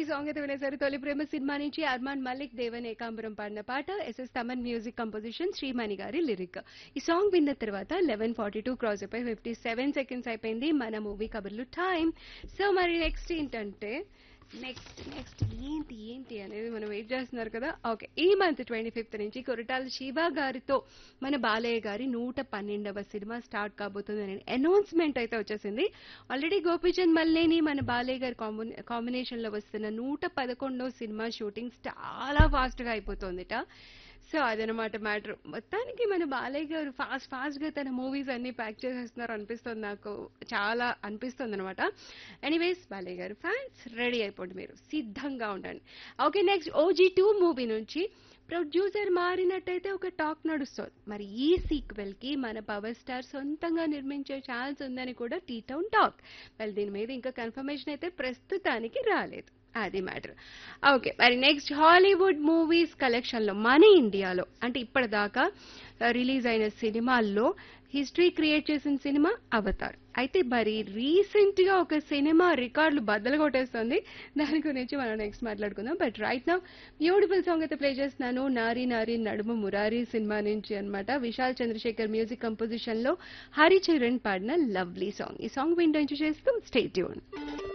song అయితే వినేసారు తొలి ప్రేమ cinema నుంచి అర్మాన్ మలిక్ దేవన్ ఏకాంబరం పాడిన పాట SS Thaman music composition Srimani గారి లిరిక్ ఈ సాంగ్ విన్న తర్వాత లెవెన్ ఫార్టీ టూ క్రాస్ అయిపోయి ఫిఫ్టీ సెవెన్ సెకండ్స్ అయిపోయింది మన మూవీ కబుర్లు టైం సో మరి నెక్స్ట్ ఏంటంటే నెక్స్ట్ నెక్స్ట్ ఏంటి ఏంటి అనేది మనం వెయిట్ చేస్తున్నారు కదా ఓకే ఈ మంత్ ట్వంటీ ఫిఫ్త్ నుంచి కొరటాల శివ గారితో మన బాలయ్య గారి నూట పన్నెండవ సినిమా స్టార్ట్ కాబోతుంది అనే అనౌన్స్మెంట్ అయితే వచ్చేసింది ఆల్రెడీ గోపీచంద్ మల్లేని మన బాలయ్య గారి కాంబినేషన్ లో వస్తున్న నూట పదకొండవ సినిమా షూటింగ్ చాలా ఫాస్ట్ గా అయిపోతుందిట సో అదనమాట మ్యాటర్ మొత్తానికి మన బాలయ్య గారు ఫాస్ట్ ఫాస్ట్ గా తన మూవీస్ అన్ని ప్యాక్ చేసేస్తున్నారు అనిపిస్తుంది నాకు చాలా అనిపిస్తుంది అనమాట ఎనీవేస్ బాలయ్య గారు ఫ్యాన్స్ రెడీ అయిపోండి మీరు సిద్ధంగా ఉండండి okay next OG two movie నుంచి ప్రొడ్యూసర్ మారినట్టయితే ఒక టాక్ నడుస్తుంది మరి ఈ సీక్వెల్ కి మన పవర్ స్టార్ సొంతంగా నిర్మించే ఛాన్స్ ఉందని కూడా టీ టౌన్ టాక్ మరి దీని మీద ఇంకా కన్ఫర్మేషన్ అయితే ప్రస్తుతానికి రాలేదు అది మ్యాటర్ ఓకే మరి నెక్స్ట్ హాలీవుడ్ మూవీస్ కలెక్షన్లో మన ఇండియాలో అంటే ఇప్పటిదాకా రిలీజ్ అయిన సినిమాల్లో హిస్టరీ క్రియేట్ చేసిన సినిమా అవతార్ అయితే మరి రీసెంట్ గా ఒక సినిమా రికార్డులు బద్దలు కొట్టేస్తుంది దాని గురించి మనం నెక్స్ట్ మాట్లాడుకుందాం but right now beautiful song అయితే ప్లే చేస్తున్నాను నారి నారి నడుము మురారి సినిమా నుంచి అన్నమాట విశాల్ చంద్రశేఖర్ మ్యూజిక్ కంపోజిషన్ లో హరిచరణ్ పాడిన లవ్లీ సాంగ్ ఈ సాంగ్ వింటూ చేస్తూ స్టేట్ ట్యూన్